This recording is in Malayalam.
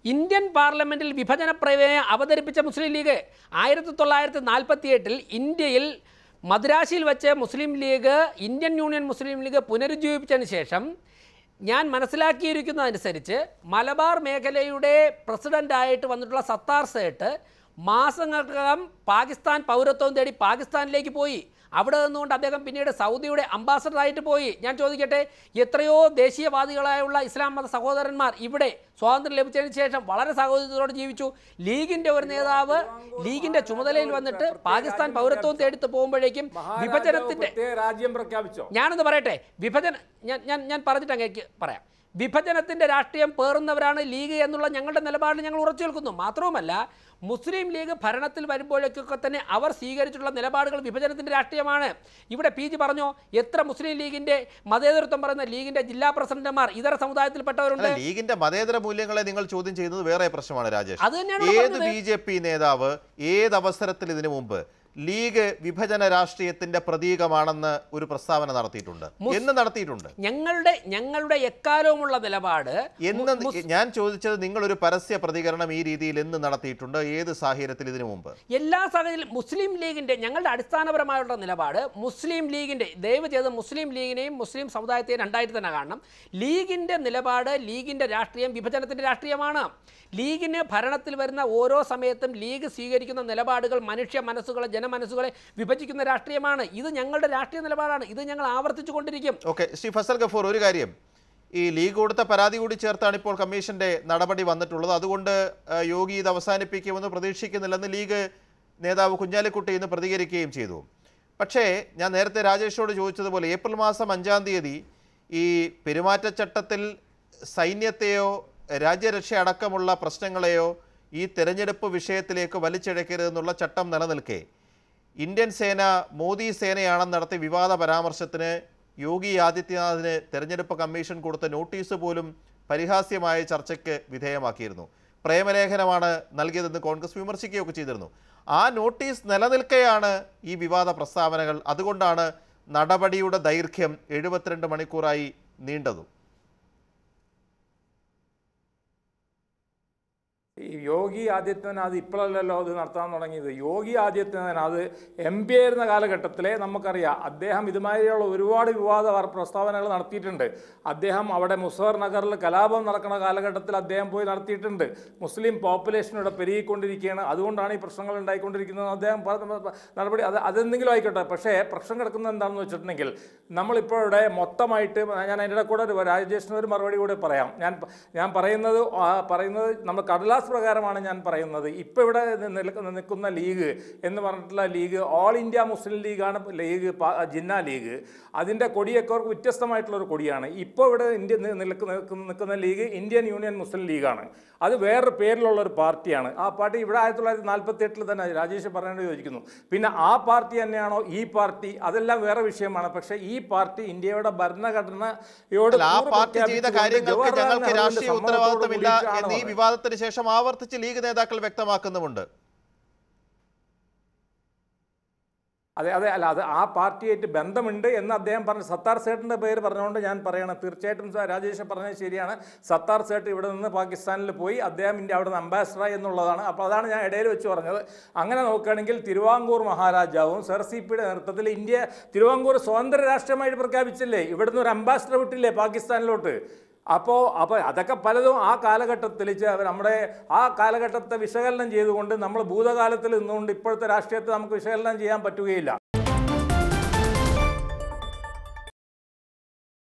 ഇന്ത്യൻ പാർലമെൻറ്റിൽ വിഭജന പ്രമേയം അവതരിപ്പിച്ച മുസ്ലിം ലീഗ് ആയിരത്തി തൊള്ളായിരത്തി നാൽപ്പത്തി എട്ടിൽ ഇന്ത്യയിൽ മദ്രാശിയിൽ വെച്ച് Muslim League Indian Union Muslim League പുനരുജ്ജീവിപ്പിച്ചതിന് ശേഷം ഞാൻ മനസ്സിലാക്കിയിരിക്കുന്നതനുസരിച്ച് മലബാർ മേഖലയുടെ പ്രസിഡൻ്റായിട്ട് വന്നിട്ടുള്ള സത്താർ സേട്ട് മാസങ്ങൾക്കകം പാകിസ്ഥാൻ പൗരത്വം തേടി പാകിസ്ഥാനിലേക്ക് പോയി അവിടെ നിന്നുകൊണ്ട് അദ്ദേഹം പിന്നീട് സൗദിയുടെ അംബാസഡറായിട്ട് പോയി ഞാൻ ചോദിക്കട്ടെ എത്രയോ ദേശീയവാദികളായുള്ള ഇസ്ലാം മത സഹോദരന്മാർ ഇവിടെ സ്വാതന്ത്ര്യം ലഭിച്ചതിന് ശേഷം വളരെ സഹോദരത്തോടെ ജീവിച്ചു ലീഗിന്റെ ഒരു നേതാവ് ലീഗിന്റെ ചുമതലയിൽ വന്നിട്ട് പാകിസ്ഥാൻ പൗരത്വം തേടിത്ത് പോകുമ്പോഴേക്കും വിഭജനത്തിന്റെ പ്രത്യേക രാജ്യം പ്രഖ്യാപിച്ചോ ഞാനൊന്ന് പറയട്ടെ വിഭജന ഞാൻ ഞാൻ ഞാൻ പറഞ്ഞിട്ട് അങ്ങേക്ക് പറയാം വിഭജനത്തിൻ്റെ രാഷ്ട്രീയം പേറുന്നവരാണ് ലീഗ് എന്നുള്ള ഞങ്ങളുടെ നിലപാടിൽ ഞങ്ങൾ ഉറച്ചു നിൽക്കുന്നു മാത്രവുമല്ല മുസ്ലിം ലീഗ് ഭരണത്തിൽ വരുമ്പോഴേക്കൊക്കെ തന്നെ അവർ സ്വീകരിച്ചിട്ടുള്ള നിലപാടുകൾ വിഭജനത്തിൻ്റെ രാഷ്ട്രീയമാണ് ഇവിടെ പി ജി പറഞ്ഞോ എത്ര മുസ്ലിം ലീഗിൻ്റെ മതേതരത്വം പറയുന്ന ലീഗിൻ്റെ ജില്ലാ പ്രസിഡന്റുമാർ ഇതര സമുദായത്തിൽപ്പെട്ടവരുണ്ട് അല്ല ലീഗിന്റെ മതേതര മൂല്യങ്ങളെ നിങ്ങൾ ചോദ്യം ചെയ്യുന്നത് വേറെ പ്രശ്നമാണ് രാജേഷ് അത് തന്നെയാണ് ഇവിടെ ഏത് പറഞ്ഞത്. ബി ജെ പി നേതാവ് ഏത് അവസരത്തിൽ ഇതിനു മുമ്പ് ലീഗ് വിഭജന രാഷ്ട്രീയത്തിന്റെ പ്രതീകമാണെന്ന് ഒരു പ്രസ്താവന നടത്തിയിട്ടുണ്ട് എന്ന് നടത്തിയിട്ടുണ്ട് ഞങ്ങളുടെ ഞങ്ങളുടെ എക്കാലവുമുള്ള നിലപാട് എന്ന് ഞാൻ ചോദിച്ചത് നിങ്ങൾ ഒരു പരസ്യ പ്രതികരണം ഈ രീതിയിൽ എന്ന് നടത്തിയിട്ടുണ്ട് ഏത് സാഹചര്യത്തിൽ ഇതിനു മുമ്പ് എല്ലാ സാഹചര്യത്തിലും മുസ്ലിം ലീഗിൻ്റെ ഞങ്ങളുടെ അടിസ്ഥാനപരമായുള്ള നിലപാട് മുസ്ലിം ലീഗിൻ്റെ ദയവ് ചെയ്ത് മുസ്ലിം ലീഗിനെയും മുസ്ലിം സമുദായത്തെയും രണ്ടായിട്ട് തന്നെ കാണണം ലീഗിൻ്റെ നിലപാട് ലീഗിൻ്റെ രാഷ്ട്രീയം വിഭജനത്തിൻ്റെ രാഷ്ട്രീയമാണ് ലീഗിന് ഭരണത്തിൽ വരുന്ന ഓരോ സമയത്തും ലീഗ് സ്വീകരിക്കുന്ന നിലപാടുകൾ മനുഷ്യ മനസ്സുകളെ ജനമനസ്സുകളെ വിഭജിക്കുന്ന രാഷ്ട്രീയമാണ് ഇത് ഞങ്ങളുടെ രാഷ്ട്രീയ നിലപാടാണ് ഇത് ഞങ്ങൾ ആവർത്തിച്ചു കൊണ്ടിരിക്കും ഓക്കെ ശ്രീ ഫസൽ ഗഫൂർ ഒരു കാര്യം ഈ ലീഗ് കൊടുത്ത പരാതി കൂടി ചേർത്താണ് ഇപ്പോൾ കമ്മീഷന്റെ നടപടി വന്നിട്ടുള്ളത് അതുകൊണ്ട് ആ, യോഗി ഇത് അവസാനിപ്പിക്കുമെന്ന് പ്രതീക്ഷിക്കുന്നില്ലെന്ന് ലീഗ് നേതാവ് കുഞ്ഞാലിക്കുട്ടി ഇന്ന് പ്രതികരിക്കുകയും ചെയ്തു പക്ഷേ ഞാൻ നേരത്തെ രാജേഷോട് ചോദിച്ചതുപോലെ ഏപ്രിൽ മാസം അഞ്ചാം തീയതി ഈ പെരുമാറ്റച്ചട്ടത്തിൽ സൈന്യത്തെയോ രാജ്യരക്ഷ അടക്കമുള്ള പ്രശ്നങ്ങളെയോ ഈ തെരഞ്ഞെടുപ്പ് വിഷയത്തിലേക്ക് വലിച്ചിഴക്കരുതെന്നുള്ള ചട്ടം നിലനിൽക്കെ ഇന്ത്യൻ സേന മോദി സേനയാണെന്ന് നടത്തിയ വിവാദ പരാമർശത്തിന് യോഗി ആദിത്യനാഥിന് തെരഞ്ഞെടുപ്പ് കമ്മീഷൻ കൊടുത്ത നോട്ടീസ് പോലും പരിഹാസ്യമായ ചർച്ചയ്ക്ക് വിധേയമാക്കിയിരുന്നു പ്രേമലേഖനമാണ് നൽകിയതെന്ന് കോൺഗ്രസ് വിമർശിക്കുകയൊക്കെ ചെയ്തിരുന്നു ആ നോട്ടീസ് നിലനിൽക്കെയാണ് ഈ വിവാദ പ്രസ്താവനകൾ അതുകൊണ്ടാണ് നടപടിയുടെ ദൈർഘ്യം എഴുപത്തിരണ്ട് മണിക്കൂറായി നീണ്ടതും ഈ യോഗി ആദിത്യനാഥ് ഇപ്പോഴല്ലല്ലോ അത് നടത്താൻ തുടങ്ങിയത് യോഗി ആദിത്യനാഥ് എം പി ആയിരുന്ന കാലഘട്ടത്തിലെ നമുക്കറിയാം അദ്ദേഹം ഇതുമാതിരിയുള്ള ഒരുപാട് വിവാദ വാർ- പ്രസ്താവനകൾ നടത്തിയിട്ടുണ്ട് അദ്ദേഹം അവിടെ മുസഫർ നഗറിൽ കലാപം നടക്കുന്ന കാലഘട്ടത്തിൽ അദ്ദേഹം പോയി നടത്തിയിട്ടുണ്ട് മുസ്ലിം പോപ്പുലേഷൻ ഇവിടെ പെരുകിക്കൊണ്ടിരിക്കുകയാണ് അതുകൊണ്ടാണ് ഈ പ്രശ്നങ്ങൾ ഉണ്ടായിക്കൊണ്ടിരിക്കുന്നത് അദ്ദേഹം പറഞ്ഞ പ- നടപടി അത് അതെന്തെങ്കിലും ആയിക്കോട്ടെ പക്ഷേ പ്രശ്നം കിടക്കുന്നത് എന്താണെന്ന് വെച്ചിട്ടുണ്ടെങ്കിൽ നമ്മളിപ്പോൾ ഇവിടെ മൊത്തമായിട്ട് ഞാൻ അതിൻ്റെ കൂടെ ഒരു രാജേഷിന് ഒരു മറുപടി കൂടെ പറയാം ഞാൻ പ- ഞാൻ പറയുന്നത് ആ, പറയുന്നത് നമ്മൾ കടലാസ് പ്രകാരമാണ് ഞാൻ പറയുന്നത് ഇപ്പോൾ ഇവിടെ നി- നിൽക്ക- നിൽക്കുന്ന ലീഗ് എന്ന് പറഞ്ഞിട്ടുള്ള ലീഗ് ഓൾ ഇന്ത്യ മുസ്ലിം ലീഗാണ് ലീഗ് പ- ജിന്ന ലീഗ് അതിൻ്റെ കൊടിയൊക്കെ വ്യത്യസ്തമായിട്ടുള്ള ഒരു കൊടിയാണ് ഇപ്പോൾ ഇവിടെ ഇന്ത്യ നി- നിൽക്കുന്ന നിൽക്കുന്ന- നിൽക്കുന്ന ലീഗ് ഇന്ത്യൻ യൂണിയൻ മുസ്ലിം ലീഗാണ് അത് വേറൊരു പേരിലുള്ള ഒരു പാർട്ടിയാണ് ആ പാർട്ടി ഇവിടെ ആയിരത്തി തൊള്ളായിരത്തി നാൽപ്പത്തി എട്ടിൽ തന്നെ രാജേഷ് പറഞ്ഞേണ്ടത് ചോദിക്കുന്നു പിന്നെ ആ പാർട്ടി തന്നെയാണോ ഈ പാർട്ടി അതെല്ലാം വേറെ വിഷയമാണ് പക്ഷേ ഈ പാർട്ടി ഇന്ത്യയുടെ ഭരണഘടനയോട് അല്ല, ആ കൂറ് പാർട്ടി ചെയ്ത പ്രഖ്യാപിച്ചുകൊണ്ട് കാര്യങ്ങൾക്ക് ജവഹർലാൽ ഞങ്ങൾക്ക് നെഹ്റുവിന്റെ രാഷ്ട്രീയ സമ്മതത്തോട് ഉത്തരവാദിത്തമില്ല കൂടിയിട്ടാണ് എന്ന് ഈ വന്നത്. വിവാദത്തിന് ശേഷം ആവർത്തിച്ച് ലീഗ് നേതാക്കൾ വ്യക്തമാക്കുന്നുമുണ്ട് അതെ അതെ അല്ല അത് ആ പാർട്ടിയായിട്ട് ബന്ധമുണ്ട് എന്ന് അദ്ദേഹം പറഞ്ഞു സത്താർ സേട്ടിൻ്റെ പേര് പറഞ്ഞുകൊണ്ട് ഞാൻ പറയണം തീർച്ചയായിട്ടും സ- രാജേഷ് പറഞ്ഞത് ശരിയാണ് സത്താർ സേട്ട് ഇവിടെ നിന്ന് പാകിസ്ഥാനിൽ പോയി അദ്ദേഹം ഇന്ത്യ അവിടെ നിന്ന് അംബാസഡറായി എന്നുള്ളതാണ് അപ്പോൾ അതാണ് ഞാൻ ഇടയിൽ വെച്ച് പറഞ്ഞത് അങ്ങനെ നോക്കുകയാണെങ്കിൽ തിരുവാങ്കൂർ മഹാരാജാവും സർ സി പിയുടെ നേതൃത്വത്തിൽ ഇന്ത്യ തിരുവാങ്കൂർ സ്വതന്ത്ര രാഷ്ട്രമായിട്ട് പ്രഖ്യാപിച്ചില്ലേ ഇവിടുന്ന് ഒരു അംബാസഡർ വിട്ടില്ലേ പാകിസ്ഥാനിലോട്ട് അപ്പോൾ അപ്പോൾ അതൊക്കെ പലതും ആ കാലഘട്ടത്തിൽ ചെ- നമ്മുടെ ആ കാലഘട്ടത്തെ വിശകലനം ചെയ്തുകൊണ്ട് നമ്മൾ ഭൂതകാലത്തിൽ നിന്നുകൊണ്ട് ഇപ്പോഴത്തെ രാഷ്ട്രീയത്തെ നമുക്ക് വിശകലനം ചെയ്യാൻ പറ്റുകയില്ല